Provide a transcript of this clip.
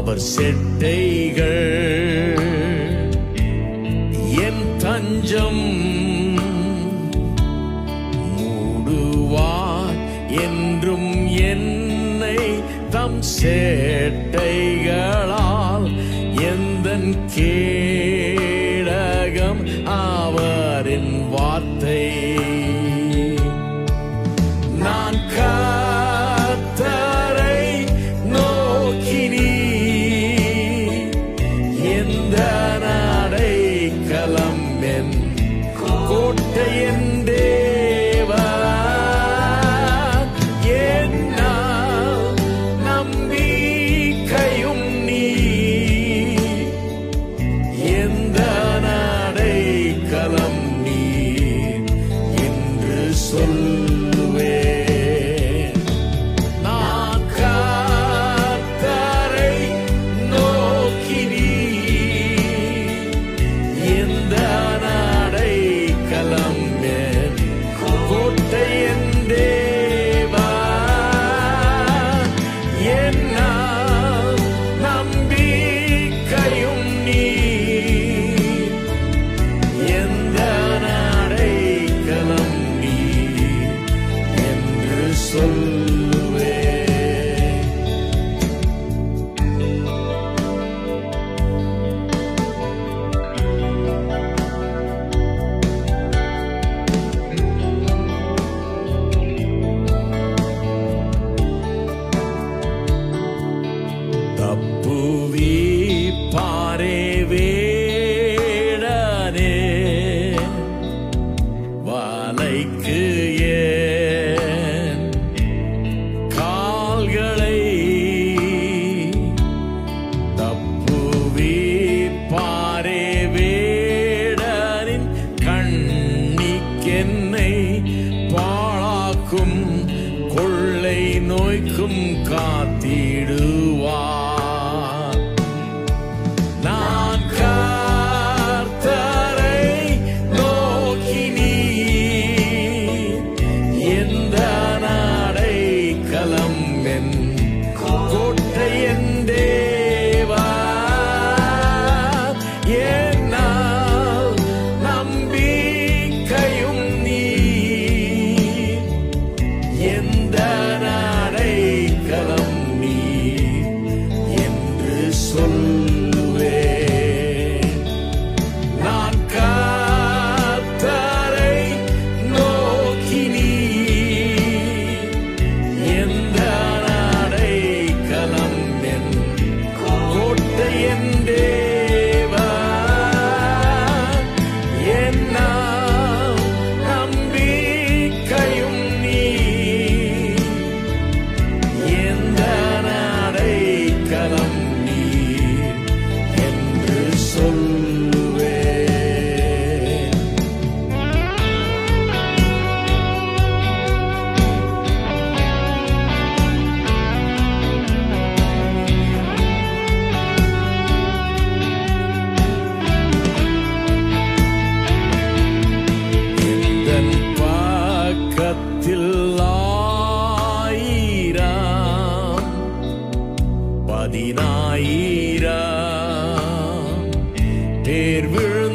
அவர் செட்டைகள் என் தஞ்சம் மூடுவார் என்றும் என்னை தம் சேட்டைகளால் எந்தன் கேடகம் அவரின் வார்த்தை நான் கர்த்தரை நோக்கினி எந்த நடை கலம்பென் கோட்டையன் தேவா என்னால் நம்பிக்கையும் நீ எந்த நடை கலம் நீ என்று சொல்லுவேன் நான் கர்த்தரை நோக்கினி எந்த நடை கலம்பேன் கோட்டையன் தேவா என்னால் நம்பிக்கையும் நீ எந்த நடை கலம் நீ என்று சொல்லுவே தப்புவி பாரே வேடனே வாலைக்கு ஏன் கால்களை தப்புவி பாரே வேடனின் கண்ணிக்கென்னை பாழாக்கும் கொள்ளை நோய்க்கும் காத்திடுவார் நான் கர்த்தரை நோக்கினி எந்த நடை கலம்பென் கோட்டையன் தேவா என்னால் நம்பிக்கையும் நீ எந்த நடை கலம் நீ என்று சொல்லுவேன் நான் கர்த்தரை நோக்கினி எந்த நடை கலம்பென் கோட்டையன் தேவா என்னால் நம்பிக்கையும் நீ எந்த நடை கலம் நீ என்று சொல்லுவேன் எந்தன் பக்கத்தில் ஆயிரம் பதினாயிரம் பேர் விழ